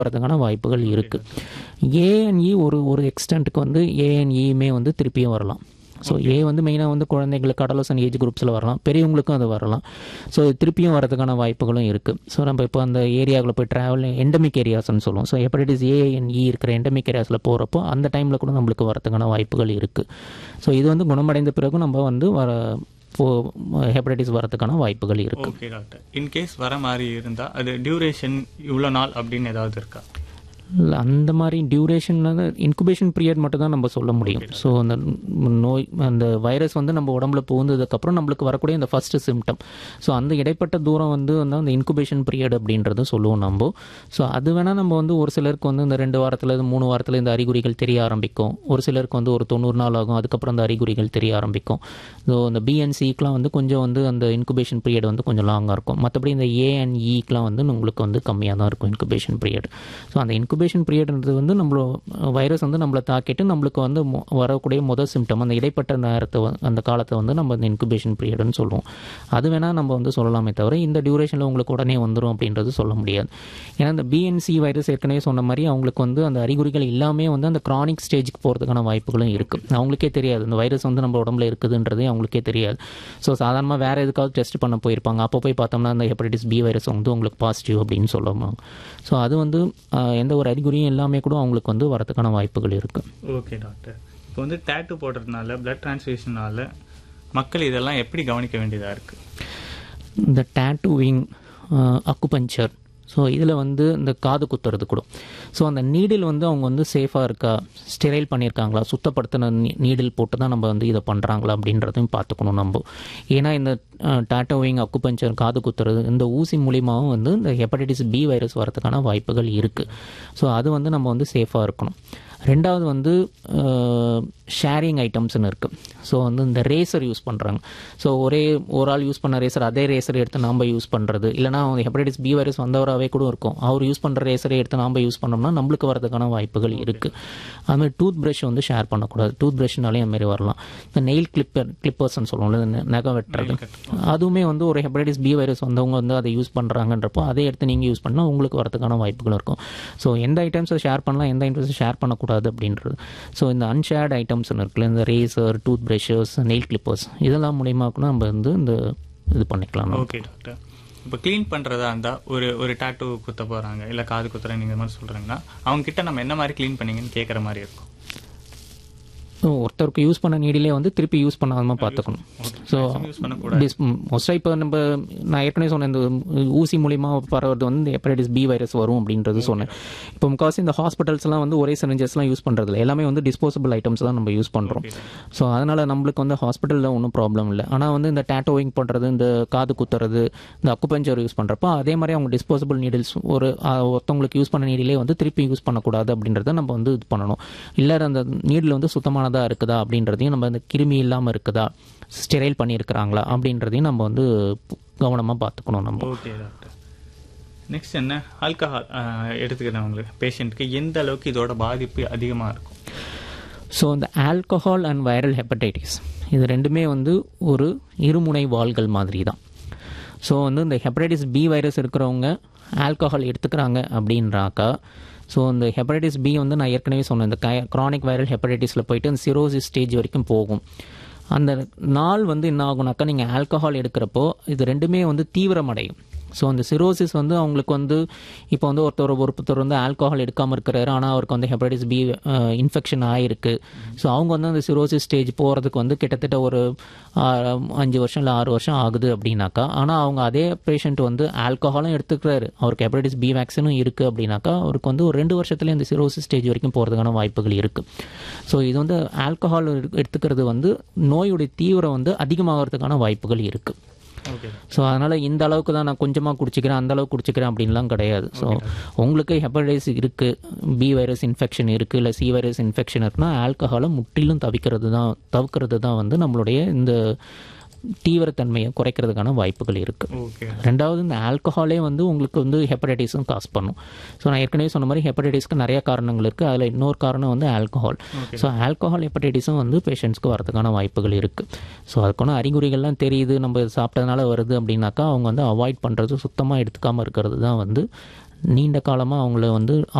வரதுக்கான வாய்ப்புகள் இருக்குது ஏஎன்இ ஒரு ஒரு எக்ஸ்டென்ட்டுக்கு வந்து ஏஎன்இயுமே வந்து திருப்பியும் வரலாம் ஸோ ஏ வந்து மெயினாக வந்து குழந்தைங்களுக்கு அடலசன் ஏஜ் குரூப்ஸில் வரலாம் பெரியவங்களுக்கும் அது வரலாம் ஸோ திருப்பியும் வரதுக்கான வாய்ப்புகளும் இருக்குது ஸோ நம்ம இப்போ அந்த ஏரியாவில் போய் ட்ராவல் எண்டமிக் ஏரியாஸ்னு சொல்லுவோம் so hepatitis A and E இருக்கிற எண்டமிக் ஏரியாஸில் போகிறப்போ அந்த டைமில் கூட நம்மளுக்கு வரதுக்கான வாய்ப்புகள் இருக்குது ஸோ இது வந்து குணமடைந்த பிறகு நம்ம வந்து வர ஹெப்படைட்டிஸ் வரதுக்கான வாய்ப்புகள் இருக்குது ஓகே டாக்டர் இன்கேஸ் வர மாதிரி இருந்தா அது டியூரேஷன் இவ்வளோ நாள் அப்படின்னு ஏதாவது இருக்கா இல்லை அந்த மாதிரி டியூரேஷன் இன்குபேஷன் பீரியட் மட்டும் தான் நம்ம சொல்ல முடியும் ஸோ அந்த நோய் அந்த வைரஸ் வந்து நம்ம உடம்புல புகுந்ததுக்கப்புறம் நம்மளுக்கு வரக்கூடிய இந்த ஃபர்ஸ்ட் சிம்டம் ஸோ அந்த இடைப்பட்ட தூரம் வந்து வந்து அந்த இன்குபேஷன் பீரியட் அப்படின்றத சொல்லுவோம் நம்ம ஸோ அது வேணால் நம்ம வந்து ஒரு சிலருக்கு வந்து இந்த ரெண்டு வாரத்தில் மூணு வாரத்தில் இந்த அறிகுறிகள் தெரிய ஆரம்பிக்கும் ஒரு சிலருக்கு வந்து ஒரு தொண்ணூறு நாள் ஆகும் அதுக்கப்புறம் அந்த அறிகுறிகள் தெரிய ஆரம்பிக்கும் ஸோ இந்த பிஎன்சிக்கெலாம் வந்து கொஞ்சம் வந்து அந்த இன்குபேஷன் பீரியட் வந்து கொஞ்சம் லாங்காக இருக்கும் மற்றபடி இந்த ஏ அண்ட் இக்கெலாம் வந்து உங்களுக்கு வந்து கம்மியாக தான் இருக்கும் இன்குபேஷன் பீரியட் ஸோ அந்த இன்குபேஷன் பீரியட்ன்றது வந்து நம்மளோ வைரஸ் வந்து நம்மளை தாக்கிட்டு நம்மளுக்கு வந்து மொ- வரக்கூடிய முதல் சிம்டம் அந்த இடைப்பட்ட நேரத்தை வ- அந்த காலத்தை வந்து நம்ம அந்த இன்குபேஷன் பீரியட்னு சொல்லுவோம் அது வேணால் நம்ம வந்து சொல்லலாமே தவிர இந்த டியூரேஷனில் உங்களுக்கு உடனே வந்துடும் அப்படின்றது சொல்ல முடியாது ஏன்னா இந்த பிஎன்சி வைரஸ் ஏற்கனவே சொன்ன மாதிரி அவங்களுக்கு வந்து அந்த அறிகுறிகள் எல்லாமே வந்து அந்த கிரானிக் ஸ்டேஜுக்கு போகிறதுக்கான வாய்ப்புகளும் இருக்குது அவங்களுக்கே தெரியாது இந்த வைரஸ் வந்து நம்ம உடம்புல இருக்குதுன்றதே அவங்களுக்கே தெரியாது ஸோ சாதாரணமாக வேறு எதுக்காவது டெஸ்ட் பண்ண போயிருப்பாங்க அப்போ போய் பார்த்தோம்னா அந்த ஹெப்படைட்டிஸ் பி வைரஸ் வந்து உங்களுக்கு பாசிட்டிவ் அப்படின்னு சொல்லுவாங்க ஸோ அது வந்து ஆஹ், எந்த ஒரு அறிகுறியும் எல்லாமே கூட அவங்களுக்கு வந்து வரதுக்கான வாய்ப்புகள் இருக்குது ஓகே டாக்டர் இப்போ வந்து டேட்டு போடுறதுனால பிளட் டிரான்ஸ்ஃபியூஷனால மக்கள் இதெல்லாம் எப்படி கவனிக்க வேண்டியதா இருக்கு இந்த டேட்டூவிங் அக்குபஞ்சர் ஸோ இதில் வந்து இந்த காது குத்துறது கூட ஸோ அந்த நீடில் வந்து அவங்க வந்து சேஃபாக இருக்கா ஸ்டெரைல் பண்ணியிருக்காங்களா சுத்தப்படுத்தின நீடில் போட்டு தான் நம்ம வந்து இதை பண்ணுறாங்களா அப்படின்றதையும் பார்த்துக்கணும் நம்ம ஏன்னா இந்த டாட்டோவிங் அக்குபஞ்சர் காது குத்துறது இந்த ஊசி மூலியமாகவும் வந்து இந்த ஹெப்படைட்டிஸ் பி வைரஸ் வரதுக்கான வாய்ப்புகள் இருக்குது ஸோ அது வந்து நம்ம வந்து சேஃபாக இருக்கணும் ரெண்டாவது வந்து ஷேரிங் ஐட்டம்ஸ்னு இருக்குது ஸோ வந்து இந்த ரேசர் யூஸ் பண்ணுறாங்க ஸோ ஒரே ஒரு ஆள் யூஸ் பண்ண ரேசர் அதே ரேசர் எடுத்து நாம் யூஸ் பண்ணுறது இல்லைனா ஹெப்படைட்டிஸ் பி வைரஸ் வந்தவராகவே கூட இருக்கும் அவர் யூஸ் பண்ணுற ரேசரை எடுத்து நாம் யூஸ் பண்ணோம்னா நம்மளுக்கு வரதுக்கான வாய்ப்புகள் இருக்குது அதுமாதிரி டூத் ப்ரஷ் வந்து ஷேர் பண்ணக்கூடாது டூத் ப்ரஷ்னாலே அதுமாரி வரலாம் இந்த நெயில் கிளிப்பர் கிளிப்பர்ஸ்னு சொல்லுவோம்ல இந்த நகம் வெட்டுறது அதுவுமே வந்து ஒரு ஹெப்படைட்டிஸ் பி வைரஸ் வந்தவங்க வந்து அதை யூஸ் பண்ணுறாங்கன்றப்போ அதை எடுத்து நீங்கள் யூஸ் பண்ணால் உங்களுக்கு வரதுக்கான வாய்ப்புகள் இருக்கும் ஸோ எந்த ஐட்டம்ஸை ஷேர் பண்ணலாம் எந்த ஐட்டம்ஸை ஷேர் பண்ணக்கூடாது அப்படின்றது ஸோ இந்த அன்ஷேர்ட் ஐட்டம்ஸ்னு இருக்குல்ல இந்த razor tooth brushes nail clippers இதெல்லாம் மூலியமா கூட நம்ம வந்து இந்த இது பண்ணிக்கலாம் நம்ம. ஓகே டாக்டர் இப்போ க்ளீன் பண்றதா இருந்தா ஒரு ஒரு டாட்டூ குத்த போறாங்க இல்ல காது குத்துறேன் நீங்க இந்த மாதிரி சொல்றீங்கன்னா அவங்க கிட்ட நம்ம என்ன மாதிரி க்ளீன் பண்ணீங்கன்னு கேட்குற மாதிரி இருக்கும் ஒருத்தருக்கு யூஸ் பண்ண நீடிலே வந்து திருப்பி யூஸ் பண்ணாமல் பார்த்துக்கணும் ஸோ யூஸ் பண்ணக்கூடாது மோஸ்ட்டாக இப்போ நம்ம நான் ஏற்கனவே சொன்னேன் இந்த ஊசி மூலிமா பரவுறது வந்து இந்த ஹெப்படைட்டிஸ் பி வைரஸ் வரும் அப்படின்றது சொன்னேன் இப்போ முக்கால்வாசி இந்த ஹாஸ்பிட்டல்ஸ்லாம் வந்து ஒரே சிரிஞ்சஸ்லாம் யூஸ் பண்ணுறதில்ல எல்லாமே வந்து டிஸ்போசபிள் ஐட்டம்ஸ் தான் நம்ம யூஸ் பண்ணுறோம் ஸோ அதனால் நம்மளுக்கு வந்து ஹாஸ்பிட்டலில் ஒன்றும் ப்ராப்ளம் இல்லை ஆனால் வந்து இந்த டேட்டோவிங் பண்ணுறது இந்த காது குத்துறது இந்த அக்குபஞ்சர் யூஸ் பண்ணுறப்போ அதே மாதிரி அவங்க டிஸ்போசபிள் நீடில்ஸ் ஒரு அஹ், ஒருத்தவங்களுக்கு யூஸ் பண்ண நீடிலே வந்து திருப்பி யூஸ் பண்ணக்கூடாது அப்படின்றத நம்ம வந்து இது பண்ணணும் இல்லை அந்த நீடில் வந்து சுத்தமானதாக இருக்குதா அப்படின்றதையும் நம்ம அந்த கிருமி இல்லாமல் இருக்குதா ஸ்டெரைல் பண்ணியிருக்கிறாங்களா அப்படின்றதையும் நம்ம வந்து கவனமாக பார்த்துக்கணும் நம்ம ஓகே டாக்டர் நெக்ஸ்ட் என்ன ஆல்கஹால் எடுத்துக்கிறவங்களுக்கு பேஷண்ட்டுக்கு எந்த அளவுக்கு இதோட பாதிப்பு அதிகமா இருக்கும் ஸோ இந்த ஆல்கஹால் அண்ட் வைரல் ஹெப்படைட்டிஸ் இது ரெண்டுமே வந்து ஒரு இருமுனை வாள்கள் மாதிரி தான் ஸோ வந்து இந்த ஹெப்படைட்டிஸ் பி வைரஸ் இருக்கிறவங்க ஆல்கஹால் எடுத்துக்கிறாங்க அப்படின்றாக்கா ஸோ இந்த ஹெப்படைட்டிஸ் பி வந்து நான் ஏற்கனவே சொன்னேன் இந்த க்ரானிக் வைரல் ஹெப்படைட்டிஸில் போயிட்டு அந்த சிரோசிஸ் ஸ்டேஜ் வரைக்கும் போகும் அந்த நாள் வந்து என்ன ஆகுனாக்கா நீங்கள் ஆல்கஹால் எடுக்கிறப்போ இது ரெண்டுமே வந்து தீவிரமடையும் ஸோ அந்த சிரோசிஸ் வந்து அவங்களுக்கு வந்து இப்போ வந்து ஒருத்தர் ஒருத்தர் வந்து ஆல்கஹால் எடுக்காமல் இருக்கிறாரு ஆனால் அவருக்கு வந்து ஹெப்படைட்டிஸ் பி இன்ஃபெக்ஷன் ஆகிருக்கு ஸோ அவங்க வந்து அந்த சிரோசிஸ் ஸ்டேஜ் போகிறதுக்கு வந்து கிட்டத்தட்ட ஒரு ஆ, அஞ்சு வருஷம் இல்லை ஆறு வருஷம் ஆகுது அப்படின்னாக்கா ஆனால் அவங்க அதே பேஷண்ட் வந்து ஆல்கஹாலும் எடுத்துக்கிறாரு அவருக்கு ஹெப்படைட்டிஸ் பி வேக்சினும் இருக்குது அப்படின்னாக்கா அவருக்கு வந்து ஒரு ரெண்டு வருஷத்துல இந்த சிரோசிஸ் ஸ்டேஜ் வரைக்கும் போகிறதுக்கான வாய்ப்புகள் இருக்குது ஸோ இது வந்து ஆல்கஹால் எடுத்துக்கிறது வந்து நோயுடைய தீவிரம் வந்து அதிகமாகிறதுக்கான வாய்ப்புகள் இருக்குது ஓகே ஸோ அதனால் இந்த அளவுக்கு தான் நான் கொஞ்சமாக குடிச்சிக்கிறேன் அந்த அளவுக்கு குடிச்சிக்கிறேன் அப்படின்லாம் கிடையாது ஸோ உங்களுக்கு ஹெப்படைட்டிஸ் இருக்குது பி வைரஸ் இன்ஃபெக்ஷன் இருக்குது இல்லை சி வைரஸ் இன்ஃபெக்ஷன் இருக்குன்னா ஆல்கஹாலை முற்றிலும் தவிக்கிறது தான் தவிர்க்கிறது தான் வந்து நம்மளுடைய இந்த தீவிரத்தன்மையை குறைக்கிறதுக்கான வாய்ப்புகள் இருக்குது ஓகே ரெண்டாவது இந்த ஆல்கஹாலே வந்து உங்களுக்கு வந்து ஹெப்படைட்டிஸும் காஸ் பண்ணும் ஸோ நான் ஏற்கனவே சொன்ன மாதிரி ஹெப்படைட்டிஸ்க்கு நிறைய காரணங்கள் இருக்குது அதில் இன்னொரு காரணம் வந்து ஆல்கஹால் ஸோ ஆல்கஹால் ஹெப்படைட்டிஸும் வந்து பேஷண்ட்ஸ்க்கு வரதுக்கான வாய்ப்புகள் இருக்குது ஸோ அதுக்கான அறிகுறிகள்லாம் தெரியுது நம்ம இது சாப்பிட்டதுனால வருது அப்படின்னாக்கா அவங்க வந்து அவாய்ட் பண்ணுறது சுத்தமாக எடுத்துக்காமல் இருக்கிறது தான் வந்து நீண்ட காலமாக அவங்கள வந்து